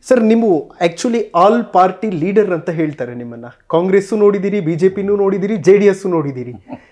Sir ನೀವು actually all party leader ಅಂತ ಹೇಳ್ತಾರೆ ನಿಮ್ಮನ್ನ ಕಾಂಗ್ರೆಸ್ಸು ನೋಡಿದಿರಿ ಬಿಜೆಪಿನೂ ನೋಡಿದಿರಿ ಜೆ ಡಿ ಎಸ್ ನೋಡಿದಿರಿ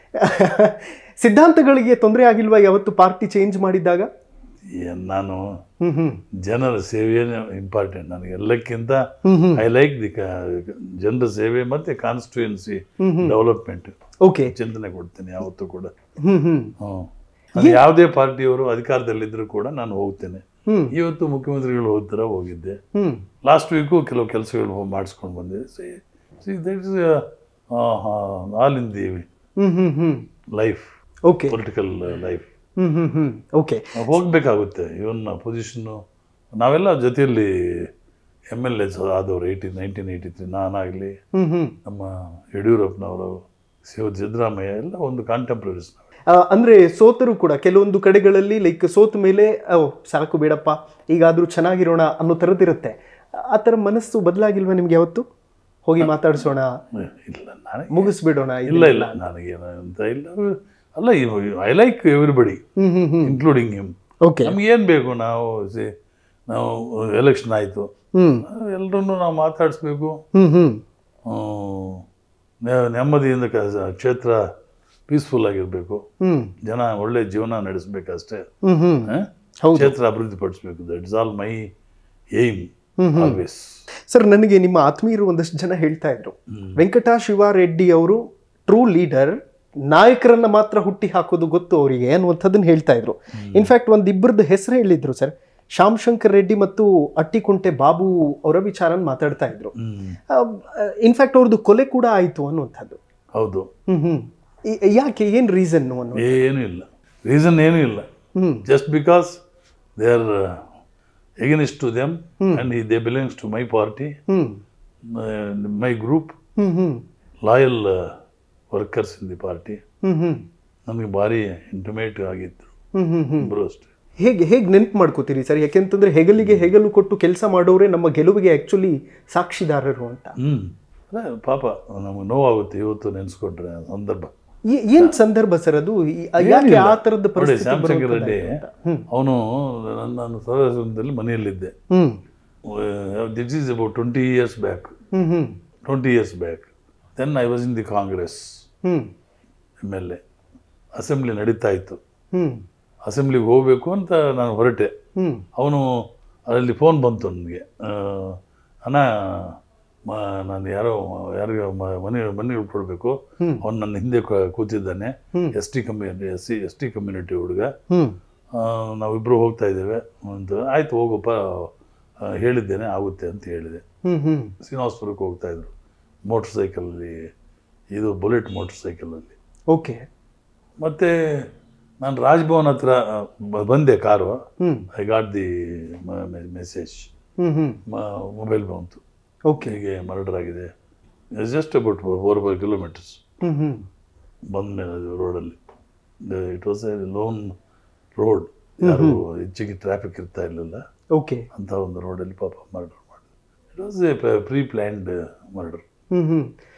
ಸಿದ್ಧಾಂತಗಳಿಗೆ ತೊಂದರೆ ಆಗಿಲ್ವಾ ಯಾವತ್ತು ಪಾರ್ಟಿ ಚೇಂಜ್ ಮಾಡಿದ್ದಾಗ ಏನ್ ನಾನು ಹ್ಮ್ ಹ್ಮ್ ಜನರ ಸೇವೆಯೇ ಇಂಪಾರ್ಟೆಂಟ್ ನನಗೆ ಎಲ್ಲಕ್ಕಿಂತ hmm hmm I like the ಜನರ ಸೇವೆ ಮತ್ತೆ ಕಾನ್ಸ್ಟಿಟ್ಯೂಯನ್ಸಿ ಡೆವಲಪ್ಮೆಂಟ್ ಓಕೆ ಚಿಂತನೆ ಕೊಡ್ತೇನೆ ಯಾವತ್ತೂ ಕೂಡ ಹ್ಮ್ ಹ್ಮ್ ಹ್ಮ್ ನಾನು ಯಾವುದೇ ಪಾರ್ಟಿಯವರು ಅಧಿಕಾರದಲ್ಲಿದ್ದರೂ ಕೂಡ ನಾನು ಹೋಗ್ತೇನೆ ಹ್ಮ್ ಇವತ್ತು ಮುಖ್ಯಮಂತ್ರಿಗಳು ಹೋಗ್ತಾರ ಹೋಗಿದ್ದೆ ಹ್ಮ್ ಲಾಸ್ಟ್ ವೀಕು ಕೆಲವು ಕೆಲಸಗಳು ಮಾಡಿಸ್ಕೊಂಡು ಬಂದೆ see that is all in the hmm hmm hmm life okay political life hmm hmm hmm okay ಹೋಗ್ಬೇಕಾಗುತ್ತೆ ಇವನ್ ಪೊಸಿಷನ್ನು ನಾವೆಲ್ಲ ಜೊತೆಯಲ್ಲಿ ಎಮ್ ಎಲ್ ಎಸ್ ಆದವರು ಏಯ್ಟಿ ನೈನ್ಟೀನ್ ಏಯ್ಟಿ ತ್ರೀ ನಾನಾಗಲಿ ಹ್ಮ್ ಹ್ಮ್ ನಮ್ಮ ಯಡಿಯೂರಪ್ಪನವರು ಶಿವ ಸಿದ್ದರಾಮಯ್ಯ ಎಲ್ಲ ಒಂದು ಕಾಂಟೆಂಪ್ರರೀಸ್ ನಾವು ಆ, ಅಂದ್ರೆ ಸೋತರು ಕೂಡ ಕೆಲವೊಂದು ಕಡೆಗಳಲ್ಲಿ ಲೈಕ್ ಸೋತ ಮೇಲೆ ಓ ಸಾಕು ಬೇಡಪ್ಪ ಈಗಾದ್ರೂ ಚೆನ್ನಾಗಿರೋಣ ಅನ್ನೋ ಥರದ್ದಿರುತ್ತೆ ಆ ಥರ ಮನಸ್ಸು ಬದಲಾಗಿಲ್ವಾ ನಿಮ್ಗೆ ಯಾವತ್ತು ಹೋಗಿ ಮಾತಾಡ್ಸೋಣ ಇಲ್ಲ ನನಗೆ ಮುಗಿಸ್ಬಿಡೋಣ ಇದು. ಇಲ್ಲ ಇಲ್ಲ ನನಗೇನು ಅಂತ ಇಲ್ಲ ಅಲ್ಲ I like everybody hmm hmm hmm including him okay ನಮಗೇನು ಬೇಕು ನಾವು ಸಿ ನಾವು ಎಲೆಕ್ಷನ್ ಆಯಿತು ಹ್ಮ್ ಎಲ್ಲರನ್ನೂ ನಾವು ಮಾತಾಡಿಸ್ಬೇಕು ಹ್ಮ್ ಹ್ಮ್ ಹ್ಮ್, ನೆ- ನೆಮ್ಮದಿಯಿಂದ ಕ- ಕ್ಷೇತ್ರ ಪೀಸ್ಫುಲ್ ಆಗಿರಬೇಕು ಹ್ಮ್ ಜನ ಒಳ್ಳೆ ಜೀವನ ನಡೆಸಬೇಕಷ್ಟೇ ಹ್ಮ್ ಹ್ಮ್ ಹೌದು. ಕ್ಷೇತ್ರ ಅಭಿವೃದ್ಧಿ ಪಡಿಸ್ಬೇಕು that is all my aim always sir ನನಗೆ ನಿಮ್ಮ ಆತ್ಮೀಯರು ಒಂದಷ್ಟು ಜನ ಹೇಳ್ತಾ ಇದ್ರು ವೆಂಕಟ ಶಿವಾರೆಡ್ಡಿ ಅವರು ಟ್ರೂ ಲೀಡರ್ ನಾಯಕರನ್ನ ಮಾತ್ರ ಹುಟ್ಟಿ ಹಾಕೋದು ಗೊತ್ತು ಅವರಿಗೆ ಅನ್ನುವಂಥದ್ದನ್ನ ಹೇಳ್ತಾ ಇದ್ರು ಇನ್ಫ್ಯಾಕ್ಟ್ ಒಂದು ಇಬ್ಬರದ್ದು ಹೆಸರು ಹೇಳಿದ್ರು ಸರ್ ಶ್ಯಾಮ್ ಶಂಕರ್ ರೆಡ್ಡಿ ಮತ್ತು ಅಟ್ಟಿಕುಂಟೆ ಬಾಬು ಅವರ ವಿಚಾರ ಮಾತಾಡ್ತಾ ಇದ್ರು ಇನ್ಫ್ಯಾಕ್ಟ್ ಅವ್ರದ್ದು ಕೊಲೆ ಕೂಡ ಆಯಿತು ಅನ್ನುವಂಥದ್ದು ಹೌದು ಹ್ಮ್ ಹ್ಮ್ ಈ- ಯಾಕೆ ಏನ್ ರೀಸನ್ ಅನ್ನೋ ಏನೂ ಇಲ್ಲ ರೀಸನ್ ಏನೂ ಇಲ್ಲ hmm just because they are against to them and they belongs to my party hmm my group hmm hmm loyal workers in the party hmm hmm ನನಗೆ ಭಾರಿ ಇಂಟಿಮೇಟ್ ಆಗಿತ್ತು ಹ್ಮ್ ಹ್ಮ್ ಹ್ಮ್ ಇಬ್ಬರು ಅಷ್ಟೇ ಹೇಗೆ ಹೇಗೆ ನೆನ್ಪು ಮಾಡ್ಕೋತೀರಿ ಸರ್ ಯಾಕೆಂತಂದ್ರೆ ಹೆಗಲಿಗೆ ಹೆಗಲು ಕೊಟ್ಟು ಕೆಲಸ ಮಾಡೋರೇ ನಮ್ಮ ಗೆಲುವಿಗೆ ಆಕ್ಚುಲಿ ಸಾಕ್ಷಿದಾರರು ಅಂತ ಹ್ಞೂ ಅದೇ ಪಾಪ ನಮಗೆ ನೋವಾಗುತ್ತೆ ಇವತ್ತು ನೆನೆಸ್ಕೊಂಡ್ರೆ ಆ ಸಂದರ್ಭ ಏ- ಏನ್ ಸಂದರ್ಭ ಸರ್ ಅದು ಈ- ಯಾಕೆ ಆ ತರದ ನೋಡಿ ಪರಿಸ್ಥಿತಿ ಶ್ಯಾಮಶಂಕರ್ ರೆಡ್ಡಿ ಬರುವಂಥದ್ದಾಯ್ತು ಅಂತ? ಹ್ಮ್ ಅವನು ನನ್ನ ನಾನು ಸದಾಶಿವದಲ್ಲಿ ಮನೆಯಲ್ಲಿದ್ದೆ hmm this is about twenty years back hmm hmm twenty years back then I was in the Congress hmm M L A assembly ನಡೀತಾ ಇತ್ತು ಹ್ಮ್ ಅಸೆಂಬ್ಲಿಗೆ ಹೋಗಬೇಕು ಅಂತ ನಾನು ಹೊರಟೆ ಹ್ಮ್ ಅವನು ಅದರಲ್ಲಿ ಫೋನ್ ಬಂತು ನನಗೆ ಅಣ್ಣ ಮ ನಾನು ಯಾರೋ ಯಾರಿಗೋ ಮ- ಮನೆ ಮನೆ ಕೊಡಬೇಕು ಹ್ಮ್. ಅವನು ನನ್ನ ಹಿಂದೆ ಕ- ಕೂತಿದ್ದಾನೆ hmm. S T community S C S T community ಹುಡುಗ ಹ್ಮ್ ಆ, ನಾವಿಬ್ಬರು ಹೋಗ್ತಾ ಇದ್ದೇವೆ ಅಂತ ಆಯಿತು ಹೋಗಪ್ಪ ಆ, ಹೇಳಿದ್ದೇನೆ ಆಗುತ್ತೆ ಅಂತ ಹೇಳಿದೆ ಹ್ಮ್ ಹ್ಮ್ ಶ್ರೀನಿವಾಸಪುರಕ್ಕೆ ಹೋಗ್ತಾ ಇದ್ರು ಮೋಟ್ರ್ ಸೈಕಲಲ್ಲಿ ಇದು ಬುಲೆಟ್ ಮೋಟ್ರ್ ಸೈಕಲಲ್ಲಿ ಓಕೆ ಮತ್ತು ನಾನು ರಾಜ್ಭವನ್ ಹತ್ರ ಆ, ಬ- ಬಂದೆ car hmm I got the message hmm hmm mobile ಬಂತು ಓಕೆ ಹೀಗೆ ಮರ್ಡರ್ ಆಗಿದೆ just about four five kilometres hmm hmm ಬಂದ ಮೇಲೆ ಅದು ರೋಡಲ್ಲಿ it was a lone road ಯಾರು ಹೆಚ್ಚಿಗೆ ಟ್ರಾಫಿಕ್ ಇರ್ತಾ ಇರಲಿಲ್ಲ ಓಕೆ ಅಂತ ಒಂದು ರೋಡಲ್ಲಿ ಪಾಪ ಮರ್ಡರ್ ಮಾಡಿದ್ರು it was a pre planned murder hmm hmm